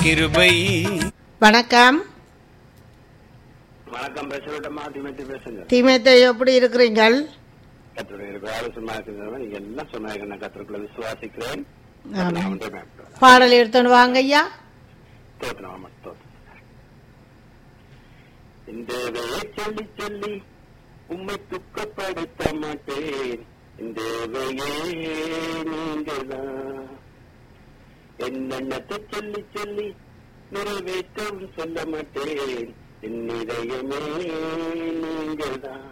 கிருபை வணக்கம் வணக்கம் பேசுறட்டமா திமத்தி பேசுங்க தீமத்தை எப்படி இருக்கிறீங்கள் கத்தருடைய வேலை சும்மா இருக்கிறவங்க நீங்க எல்லாம் சொன்னாங்க நான் கத்தருக்குள்ள விசுவாசிக்கிறேன் ஆமாம். நான் வந்து மேற்கொள்கிறேன். பாடல் எடுத்துன்னு வாங்க ஐயா தோற்றணும் ஆமா தோற்றம் இந்த வேலை சொல்லி சொல்லி உம்மை துக்கப்படுத்த மாட்டேன் இந்த வேலையே நீங்கதான் என்னென்னத்தை சொல்லி சொல்லி நிறைவேற்றவும் சொல்ல மாட்டேன் என் இதயமே நீங்கதான்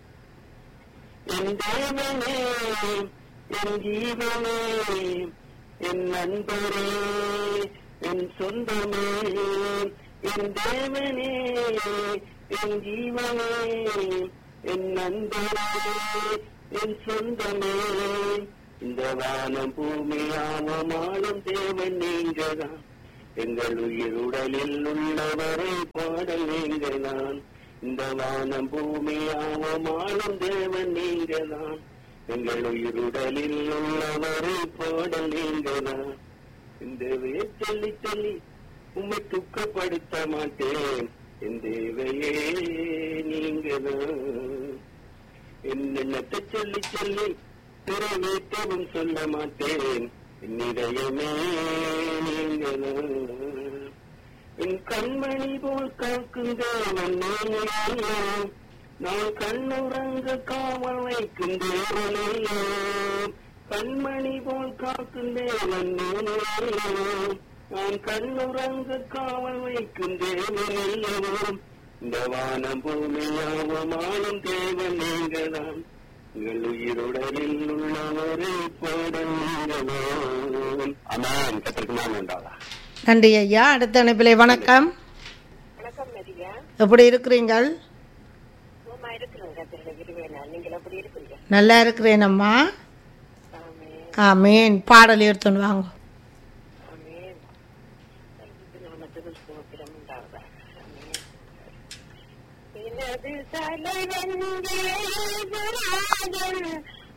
என் தேவனே என் ஜீவனே என் நண்பரே என் சொந்தமே என் தேவனே என் ஜீவனே என் நண்பரே என் சொந்தமே இந்த வானம் பூமி ஆவமானும் தேவன் நீங்கதான் எங்கள் உயிர் உடலில் உள்ளவரை பாடல் நீங்கதான் இந்த வானம் பூமி ஆவமானும் தேவன் நீங்கதான் எங்கள் உயிர் உடலில் உள்ளவரை பாடல் நீங்கதான் இந்த சொல்லி சொல்லி உம்மை துக்கப்படுத்த மாட்டேன் என் தேவையே நீங்கதான் என்னென்னத்தை சொல்லி சொல்லி நிறைவேற்றவும் சொல்ல மாட்டேன் என் இதயமே நீங்கதான் என் கண்மணி போல் காக்கும் தேவன் நீங்களே. நான் கண்ணுறங்க காவல் வைக்கும் தேவனே கண்மணி போல் காக்கும் தேவன் நீங்களே. நான் கண்ணுறங்க காவல் வைக்கும் தேவனே இந்த வானம் பூமியாவமானும் தேவன் நீங்கதான் உங்கள் உயிருடலில் உள்ளவரை பாடல் அமான் கத்திற்கு நான் உண்டாதா நன்றி ஐயா அடுத்த அனுப்பிலே வணக்கம் வணக்கம் மதியா எப்படி இருக்கிறீங்கள் சும்மா இருக்கிறேன் கத்திரில விரும்பினா நீங்கள் எப்படி இருக்கீங்க நல்லா இருக்கிறேன் அம்மா ஆமே ஆமேன் பாடல் எடுத்துன்னு வாங்க ஆமே நாமத்துக்கு சோத்திரம் உண்டாவதா ஆமே எனது தலைவன் தேவராஜன்